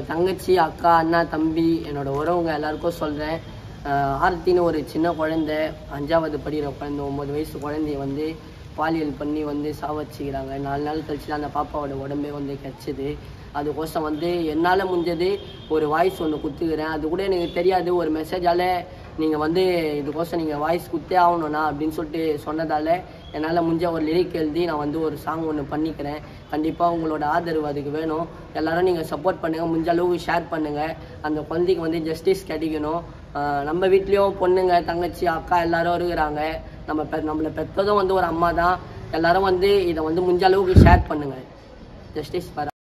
என் தங்கச்சி அக்கா அண்ணா தம்பி என்னோட உறவுங்க எல்லாருக்கும் சொல்கிறேன் ஆர்த்தின்னு ஒரு சின்ன குழந்தை அஞ்சாவது படிக்கிற குழந்தை ஒம்பது வயசு குழந்தைய வந்து பாலியல் பண்ணி வந்து சாவச்சிக்கிறாங்க நாலு நாள் கழிச்சு தான் அந்த பாப்பாவோட உடம்பே வந்து கிடச்சிது அதுக்கோசம் வந்து என்னால் முடிஞ்சது ஒரு வாய்ஸ் ஒன்று குத்துக்கிறேன் அது கூட எனக்கு தெரியாது ஒரு மெசேஜால் நீங்கள் வந்து இதுக்கோசம் நீங்கள் வாய்ஸ் குத்தே ஆகணும்ண்ணா அப்படின்னு சொல்லிட்டு சொன்னதால் என்னால் முடிஞ்ச ஒரு லிரிக் எழுதி நான் வந்து ஒரு சாங் ஒன்று பண்ணிக்கிறேன் கண்டிப்பாக உங்களோட ஆதரவு அதுக்கு வேணும் எல்லாரும் நீங்கள் சப்போர்ட் பண்ணுங்கள் முடிஞ்ச அளவுக்கு ஷேர் பண்ணுங்கள் அந்த குழந்தைக்கு வந்து ஜஸ்டிஸ் கிடைக்கணும் ஆஹ் நம்ம வீட்லேயும் பொண்ணுங்க தங்கச்சி அக்கா எல்லாரும் இருக்கிறாங்க நம்ம பெ நம்மளை பெற்றதும் வந்து ஒரு அம்மா தான் எல்லாரும் வந்து இதை வந்து முடிஞ்ச அளவுக்கு ஷேர் பண்ணுங்கள் ஜஸ்டிஸ் ஃபார்